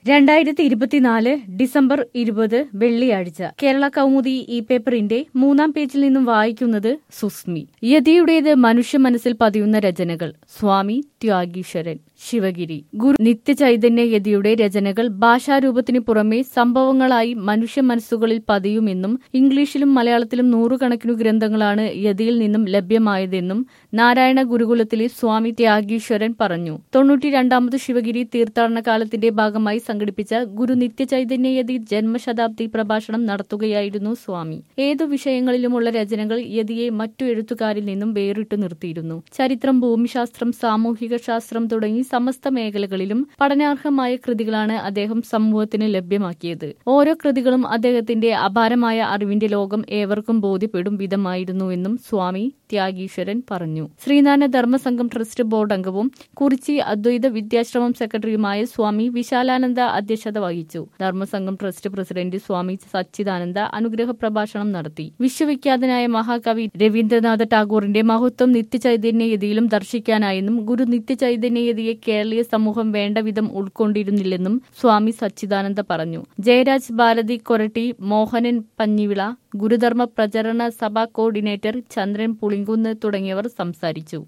രണ്ടായിരത്തി ഇരുപത്തിനാല് ഡിസംബർ ഇരുപത് വെള്ളിയാഴ്ച കേരള കൗമുദി ഈ പേപ്പറിന്റെ മൂന്നാം പേജിൽ നിന്നും വായിക്കുന്നത് സുസ്മി യതിയുടേത് മനുഷ്യ മനസ്സിൽ പതിയുന്ന രചനകൾ സ്വാമി ത്യാഗീശ്വരൻ ശിവഗിരി ഗുരു നിത്യചൈതന്യ യതിയുടെ രചനകൾ ഭാഷാരൂപത്തിന് പുറമെ സംഭവങ്ങളായി മനുഷ്യ മനസ്സുകളിൽ പതിയുമെന്നും ഇംഗ്ലീഷിലും മലയാളത്തിലും നൂറുകണക്കിനു ഗ്രന്ഥങ്ങളാണ് യതിയിൽ നിന്നും ലഭ്യമായതെന്നും നാരായണ ഗുരുകുലത്തിലെ സ്വാമി ത്യാഗീശ്വരൻ പറഞ്ഞു തൊണ്ണൂറ്റി രണ്ടാമത് ശിവഗിരി തീർത്ഥാടന കാലത്തിന്റെ ഭാഗമായി സംഘടിപ്പിച്ച ഗുരു നിത്യചൈതന്യ യതി ജന്മശതാബ്ദി പ്രഭാഷണം നടത്തുകയായിരുന്നു സ്വാമി ഏതു വിഷയങ്ങളിലുമുള്ള രചനകൾ യതിയെ മറ്റു എഴുത്തുകാരിൽ നിന്നും വേറിട്ടു നിർത്തിയിരുന്നു ചരിത്രം ഭൂമിശാസ്ത്രം സാമൂഹിക ശാസ്ത്രം തുടങ്ങി സമസ്ത മേഖലകളിലും പഠനാർഹമായ കൃതികളാണ് അദ്ദേഹം സമൂഹത്തിന് ലഭ്യമാക്കിയത് ഓരോ കൃതികളും അദ്ദേഹത്തിന്റെ അപാരമായ അറിവിന്റെ ലോകം ഏവർക്കും ബോധ്യപ്പെടും വിധമായിരുന്നുവെന്നും സ്വാമി ത്യാഗീശ്വരൻ പറഞ്ഞു ശ്രീനാരായണ ധർമ്മസംഘം ട്രസ്റ്റ് ബോർഡ് അംഗവും കുറിച്ചി അദ്വൈത വിദ്യാശ്രമം സെക്രട്ടറിയുമായ സ്വാമി വിശാലാനന്ദ അധ്യക്ഷത വഹിച്ചു ധർമ്മസംഘം ട്രസ്റ്റ് പ്രസിഡന്റ് സ്വാമി സച്ചിദാനന്ദ അനുഗ്രഹ പ്രഭാഷണം നടത്തി വിശ്വവിഖ്യാതനായ മഹാകവി രവീന്ദ്രനാഥ ടാഗോറിന്റെ മഹത്വം നിത്യചൈതന്യയതിയിലും ദർശിക്കാനായെന്നും ഗുരു നിത്യചൈതന്യയതിയെ കേരളീയ സമൂഹം വേണ്ട വിധം ഉൾക്കൊണ്ടിരുന്നില്ലെന്നും സ്വാമി സച്ചിദാനന്ദ പറഞ്ഞു ജയരാജ് ഭാരതി കൊരട്ടി മോഹനൻ പഞ്ഞിവിള ഗുരുധർമ്മ പ്രചരണ സഭാ കോർഡിനേറ്റർ ചന്ദ്രൻ പുളിങ്കുന്ന് തുടങ്ങിയവർ സംസാരിച്ചു